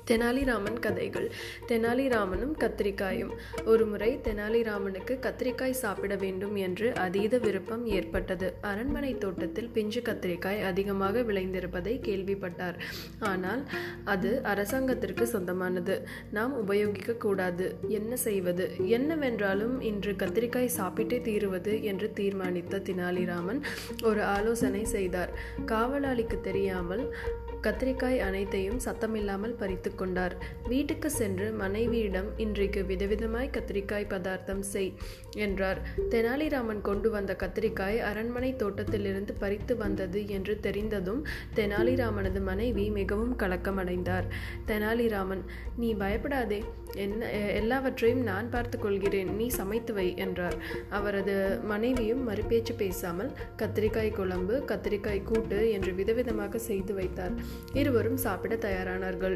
தெனாலிராமன் கதைகள் தெனாலிராமனும் கத்திரிக்காயும் ஒருமுறை தெனாலிராமனுக்கு கத்திரிக்காய் சாப்பிட வேண்டும் என்று அதீத விருப்பம் ஏற்பட்டது அரண்மனை தோட்டத்தில் பிஞ்சு கத்திரிக்காய் அதிகமாக விளைந்திருப்பதை கேள்விப்பட்டார் ஆனால் அது அரசாங்கத்திற்கு சொந்தமானது நாம் உபயோகிக்க கூடாது என்ன செய்வது என்னவென்றாலும் இன்று கத்திரிக்காய் சாப்பிட்டே தீருவது என்று தீர்மானித்த தெனாலிராமன் ஒரு ஆலோசனை செய்தார் காவலாளிக்கு தெரியாமல் கத்திரிக்காய் அனைத்தையும் சத்தமில்லாமல் பறித்து கொண்டார் வீட்டுக்கு சென்று மனைவியிடம் இன்றைக்கு விதவிதமாய் கத்திரிக்காய் பதார்த்தம் செய் என்றார் தெனாலிராமன் கொண்டு வந்த கத்திரிக்காய் அரண்மனை தோட்டத்திலிருந்து பறித்து வந்தது என்று தெரிந்ததும் தெனாலிராமனது மனைவி மிகவும் கலக்கமடைந்தார் தெனாலிராமன் நீ பயப்படாதே என்ன எல்லாவற்றையும் நான் பார்த்து கொள்கிறேன் நீ சமைத்து வை என்றார் அவரது மனைவியும் மறுபேச்சு பேசாமல் கத்திரிக்காய் குழம்பு கத்திரிக்காய் கூட்டு என்று விதவிதமாக செய்து வைத்தார் இருவரும் சாப்பிட தயாரானார்கள்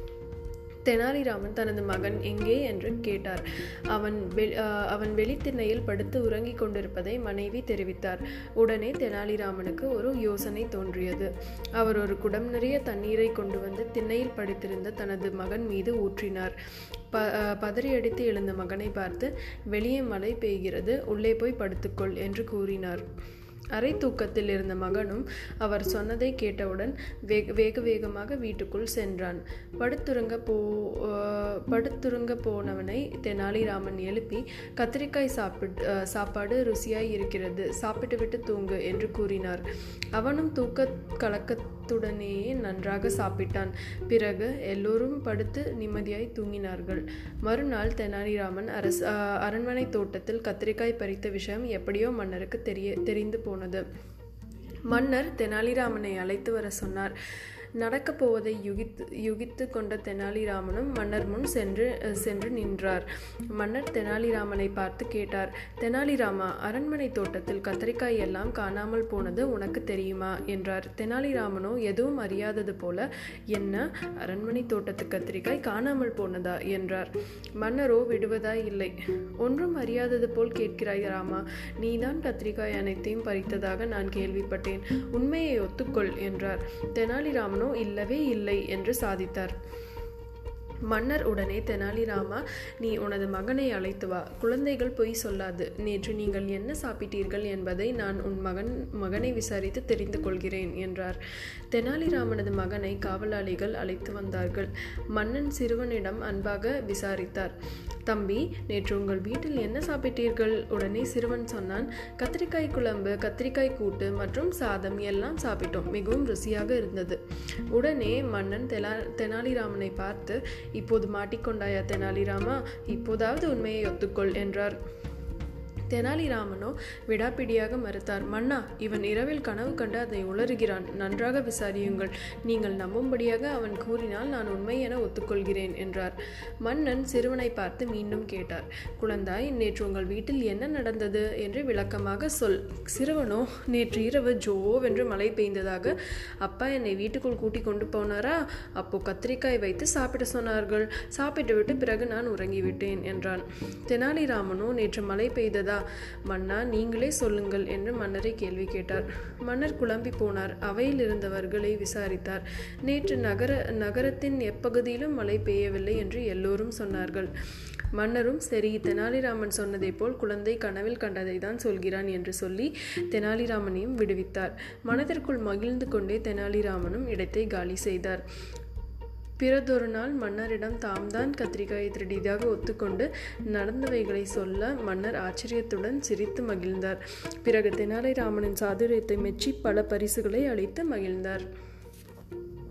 தெனாலிராமன் தனது மகன் எங்கே என்று கேட்டார் அவன் அவன் வெளித்திண்ணையில் படுத்து உறங்கிக் கொண்டிருப்பதை மனைவி தெரிவித்தார் உடனே தெனாலிராமனுக்கு ஒரு யோசனை தோன்றியது அவர் ஒரு குடம் நிறைய தண்ணீரை கொண்டு வந்து திண்ணையில் படுத்திருந்த தனது மகன் மீது ஊற்றினார் ப பதறியடித்து எழுந்த மகனை பார்த்து வெளியே மழை பெய்கிறது உள்ளே போய் படுத்துக்கொள் என்று கூறினார் அரை தூக்கத்தில் இருந்த மகனும் அவர் சொன்னதை கேட்டவுடன் வேக வேக வேகமாக வீட்டுக்குள் சென்றான் படுத்துறங்க போ படுத்துறங்க போனவனை தெனாலிராமன் எழுப்பி கத்திரிக்காய் சாப்பிட் சாப்பாடு ருசியாய் இருக்கிறது சாப்பிட்டு விட்டு தூங்கு என்று கூறினார் அவனும் தூக்க கலக்கத்துடனேயே நன்றாக சாப்பிட்டான் பிறகு எல்லோரும் படுத்து நிம்மதியாய் தூங்கினார்கள் மறுநாள் தெனாலிராமன் அரசு அரண்மனை தோட்டத்தில் கத்திரிக்காய் பறித்த விஷயம் எப்படியோ மன்னருக்கு தெரிய தெரிந்து போனது மன்னர் தெனாலிராமனை அழைத்து வர சொன்னார் நடக்கப் போவதை யுகித்து யுகித்து கொண்ட தெனாலிராமனும் மன்னர் முன் சென்று சென்று நின்றார் மன்னர் தெனாலிராமனை பார்த்து கேட்டார் தெனாலிராமா அரண்மனை தோட்டத்தில் கத்திரிக்காய் எல்லாம் காணாமல் போனது உனக்கு தெரியுமா என்றார் தெனாலிராமனோ எதுவும் அறியாதது போல என்ன அரண்மனை தோட்டத்து கத்திரிக்காய் காணாமல் போனதா என்றார் மன்னரோ விடுவதா இல்லை ஒன்றும் அறியாதது போல் கேட்கிறாய் ராமா நீதான் கத்திரிக்காய் அனைத்தையும் பறித்ததாக நான் கேள்விப்பட்டேன் உண்மையை ஒத்துக்கொள் என்றார் தெனாலிராமனோ இல்லவே இல்லை என்று சாதித்தார் மன்னர் உடனே தெனாலிராமா நீ உனது மகனை அழைத்து வா குழந்தைகள் பொய் சொல்லாது நேற்று நீங்கள் என்ன சாப்பிட்டீர்கள் என்பதை நான் உன் மகன் மகனை விசாரித்து தெரிந்து கொள்கிறேன் என்றார் தெனாலிராமனது மகனை காவலாளிகள் அழைத்து வந்தார்கள் மன்னன் சிறுவனிடம் அன்பாக விசாரித்தார் தம்பி நேற்று உங்கள் வீட்டில் என்ன சாப்பிட்டீர்கள் உடனே சிறுவன் சொன்னான் கத்திரிக்காய் குழம்பு கத்திரிக்காய் கூட்டு மற்றும் சாதம் எல்லாம் சாப்பிட்டோம் மிகவும் ருசியாக இருந்தது உடனே மன்னன் தெலா தெனாலிராமனை பார்த்து இப்போது மாட்டிக்கொண்டாயா தெனாலிராமா இப்போதாவது உண்மையை ஒத்துக்கொள் என்றார் தெனாலிராமனோ விடாப்பிடியாக மறுத்தார் மன்னா இவன் இரவில் கனவு கண்டு அதை உளறுகிறான் நன்றாக விசாரியுங்கள் நீங்கள் நம்பும்படியாக அவன் கூறினால் நான் உண்மை என ஒத்துக்கொள்கிறேன் என்றார் மன்னன் சிறுவனை பார்த்து மீண்டும் கேட்டார் குழந்தாய் நேற்று உங்கள் வீட்டில் என்ன நடந்தது என்று விளக்கமாக சொல் சிறுவனோ நேற்று இரவு ஜோவென்று மழை பெய்ந்ததாக அப்பா என்னை வீட்டுக்குள் கூட்டிக் கொண்டு போனாரா அப்போ கத்திரிக்காய் வைத்து சாப்பிட சொன்னார்கள் சாப்பிட்டு விட்டு பிறகு நான் உறங்கிவிட்டேன் என்றான் தெனாலிராமனோ நேற்று மழை பெய்ததா மன்னா நீங்களே சொல்லுங்கள் என்று மன்னரை கேள்வி கேட்டார் மன்னர் குழம்பி போனார் அவையில் இருந்தவர்களை விசாரித்தார் நேற்று நகர நகரத்தின் எப்பகுதியிலும் மழை பெய்யவில்லை என்று எல்லோரும் சொன்னார்கள் மன்னரும் சரி தெனாலிராமன் சொன்னதை போல் குழந்தை கனவில் கண்டதை தான் சொல்கிறான் என்று சொல்லி தெனாலிராமனையும் விடுவித்தார் மனதிற்குள் மகிழ்ந்து கொண்டே தெனாலிராமனும் இடத்தை காலி செய்தார் பிறதொரு நாள் மன்னரிடம் தாம்தான் கத்திரிக்காயை திருடியதாக ஒத்துக்கொண்டு நடந்தவைகளை சொல்ல மன்னர் ஆச்சரியத்துடன் சிரித்து மகிழ்ந்தார் பிறகு தெனாலிராமனின் சாதுரியத்தை மெச்சி பல பரிசுகளை அளித்து மகிழ்ந்தார்